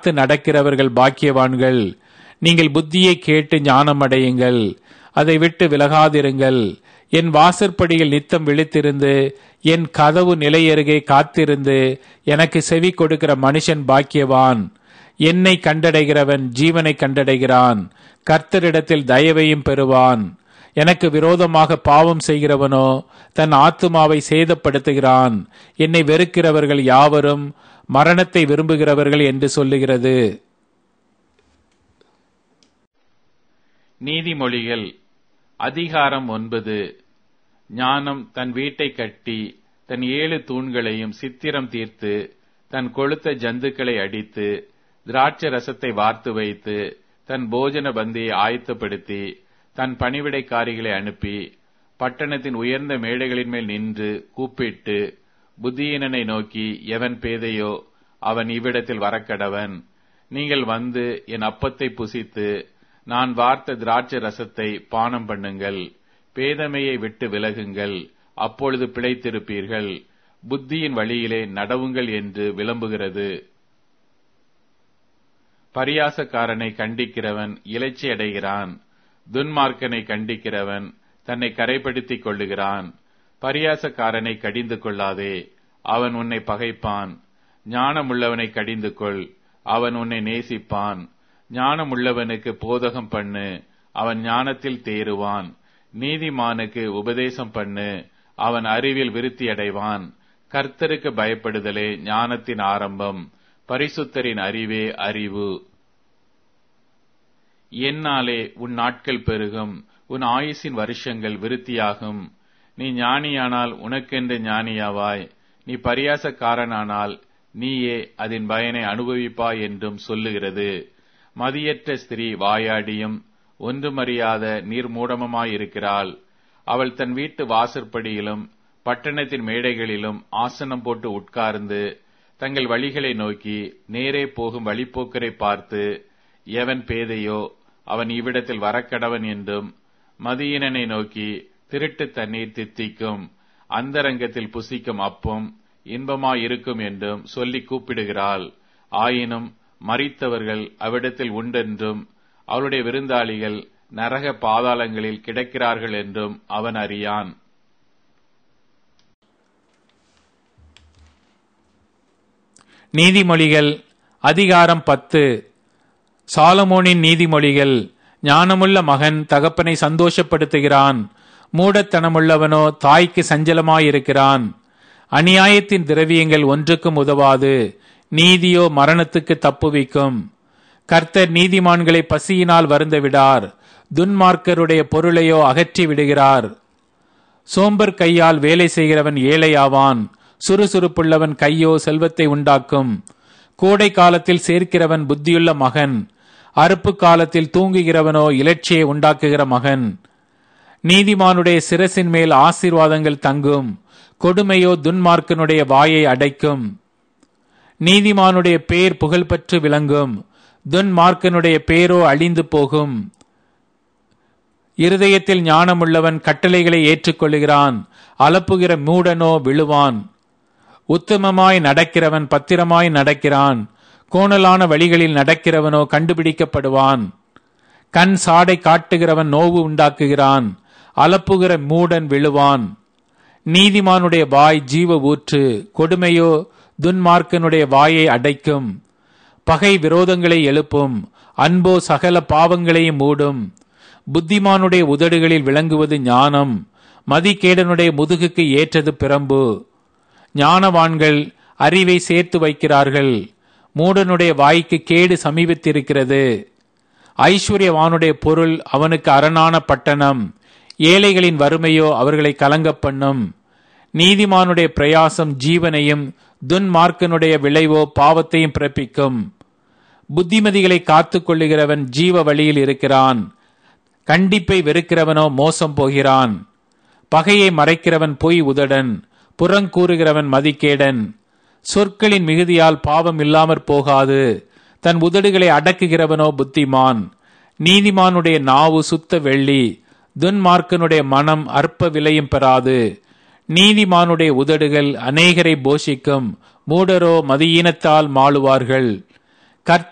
காத்து நடக்கிறவர்கள் பாக்கியவான்கள் நீங்கள் புத்தியை கேட்டு ஞானமடையுங்கள் அதை விட்டு விலகாதிருங்கள் என் வாசற்படியில் நித்தம் விழித்திருந்து என் கதவு நிலையருகே காத்திருந்து எனக்கு செவி கொடுக்கிற மனுஷன் பாக்கியவான் என்னை கண்டடைகிறவன் ஜீவனை கண்டடைகிறான் கர்த்தரிடத்தில் தயவையும் பெறுவான் எனக்கு விரோதமாக பாவம் செய்கிறவனோ தன் ஆத்துமாவை சேதப்படுத்துகிறான் என்னை வெறுக்கிறவர்கள் யாவரும் மரணத்தை விரும்புகிறவர்கள் என்று சொல்லுகிறது நீதிமொழிகள் அதிகாரம் ஒன்பது ஞானம் தன் வீட்டை கட்டி தன் ஏழு தூண்களையும் சித்திரம் தீர்த்து தன் கொளுத்த ஜந்துக்களை அடித்து திராட்சை ரசத்தை வார்த்து வைத்து தன் போஜன பந்தியை ஆயத்தப்படுத்தி தன் பணிவிடைக்காரிகளை அனுப்பி பட்டணத்தின் உயர்ந்த மேடைகளின் மேல் நின்று கூப்பிட்டு புத்தியீனனை நோக்கி எவன் பேதையோ அவன் இவ்விடத்தில் வரக்கடவன் நீங்கள் வந்து என் அப்பத்தை புசித்து நான் வார்த்த திராட்சை ரசத்தை பானம் பண்ணுங்கள் பேதமையை விட்டு விலகுங்கள் அப்பொழுது பிழைத்திருப்பீர்கள் புத்தியின் வழியிலே நடவுங்கள் என்று விளம்புகிறது பரியாசக்காரனை கண்டிக்கிறவன் இலைச்சி அடைகிறான் துன்மார்க்கனை கண்டிக்கிறவன் தன்னை கரைப்படுத்திக் கொள்ளுகிறான் பரியாசக்காரனை கடிந்து கொள்ளாதே அவன் உன்னை பகைப்பான் ஞானமுள்ளவனை கடிந்து கொள் அவன் உன்னை நேசிப்பான் ஞானமுள்ளவனுக்கு போதகம் பண்ணு அவன் ஞானத்தில் தேறுவான் நீதிமானுக்கு உபதேசம் பண்ணு அவன் அறிவில் விருத்தி அடைவான் கர்த்தருக்கு பயப்படுதலே ஞானத்தின் ஆரம்பம் பரிசுத்தரின் அறிவே அறிவு என்னாலே உன் நாட்கள் பெருகும் உன் ஆயுசின் வருஷங்கள் விருத்தியாகும் நீ ஞானியானால் உனக்கென்று ஞானியாவாய் நீ பரியாசக்காரனானால் நீயே அதன் பயனை அனுபவிப்பாய் என்றும் சொல்லுகிறது மதியற்ற ஸ்திரீ வாயாடியும் ஒன்றுமறியாத நீர்மூடமுமாயிருக்கிறாள் அவள் தன் வீட்டு வாசற்படியிலும் பட்டணத்தின் மேடைகளிலும் ஆசனம் போட்டு உட்கார்ந்து தங்கள் வழிகளை நோக்கி நேரே போகும் வழிப்போக்கரை பார்த்து எவன் பேதையோ அவன் இவ்விடத்தில் வரக்கடவன் என்றும் மதியினனை நோக்கி திருட்டு தண்ணீர் தித்திக்கும் அந்தரங்கத்தில் புசிக்கும் அப்பம் இன்பமாயிருக்கும் என்றும் சொல்லி கூப்பிடுகிறாள் ஆயினும் மறித்தவர்கள் அவ்விடத்தில் உண்டென்றும் அவளுடைய விருந்தாளிகள் நரக பாதாளங்களில் கிடக்கிறார்கள் என்றும் அவன் அறியான் நீதிமொழிகள் அதிகாரம் பத்து சாலமோனின் நீதிமொழிகள் ஞானமுள்ள மகன் தகப்பனை சந்தோஷப்படுத்துகிறான் மூடத்தனமுள்ளவனோ தாய்க்கு சஞ்சலமாயிருக்கிறான் அநியாயத்தின் திரவியங்கள் ஒன்றுக்கும் உதவாது நீதியோ மரணத்துக்கு தப்புவிக்கும் கர்த்தர் நீதிமான்களை பசியினால் வருந்த விடார் துன்மார்க்கருடைய பொருளையோ அகற்றி விடுகிறார் சோம்பர் கையால் வேலை செய்கிறவன் ஏழையாவான் சுறுசுறுப்புள்ளவன் கையோ செல்வத்தை உண்டாக்கும் கோடை காலத்தில் சேர்க்கிறவன் புத்தியுள்ள மகன் அறுப்பு காலத்தில் தூங்குகிறவனோ இலட்சியை உண்டாக்குகிற மகன் நீதிமானுடைய சிரசின் மேல் ஆசீர்வாதங்கள் தங்கும் கொடுமையோ துன்மார்க்கனுடைய வாயை அடைக்கும் நீதிமானுடைய பேர் புகழ்பெற்று விளங்கும் துன்மார்க்கனுடைய பேரோ அழிந்து போகும் இருதயத்தில் ஞானமுள்ளவன் கட்டளைகளை ஏற்றுக்கொள்கிறான் அலப்புகிற மூடனோ விழுவான் உத்தமமாய் நடக்கிறவன் பத்திரமாய் நடக்கிறான் கோணலான வழிகளில் நடக்கிறவனோ கண்டுபிடிக்கப்படுவான் கண் சாடை காட்டுகிறவன் நோவு உண்டாக்குகிறான் அலப்புகிற மூடன் விழுவான் நீதிமானுடைய வாய் ஜீவ ஊற்று கொடுமையோ துன்மார்க்கனுடைய வாயை அடைக்கும் பகை விரோதங்களை எழுப்பும் அன்போ சகல பாவங்களையும் மூடும் புத்திமானுடைய உதடுகளில் விளங்குவது ஞானம் மதிகேடனுடைய முதுகுக்கு ஏற்றது பிரம்பு ஞானவான்கள் அறிவை சேர்த்து வைக்கிறார்கள் மூடனுடைய வாய்க்கு கேடு சமீபித்திருக்கிறது ஐஸ்வர்யவானுடைய பொருள் அவனுக்கு அரணான பட்டணம் ஏழைகளின் வறுமையோ அவர்களை கலங்கப் பண்ணும் நீதிமானுடைய பிரயாசம் ஜீவனையும் துன்மார்க்கனுடைய விளைவோ பாவத்தையும் பிறப்பிக்கும் புத்திமதிகளை காத்துக் கொள்ளுகிறவன் ஜீவ வழியில் இருக்கிறான் கண்டிப்பை வெறுக்கிறவனோ மோசம் போகிறான் பகையை மறைக்கிறவன் பொய் உதடன் புறங்கூறுகிறவன் மதிக்கேடன் சொற்களின் மிகுதியால் பாவம் இல்லாமற் போகாது தன் உதடுகளை அடக்குகிறவனோ புத்திமான் நீதிமானுடைய நாவு சுத்த வெள்ளி துன்மார்க்கனுடைய மனம் அற்ப விலையும் பெறாது நீதிமானுடைய உதடுகள் அநேகரை போஷிக்கும் மூடரோ மதியீனத்தால் மாளுவார்கள் கர்த்த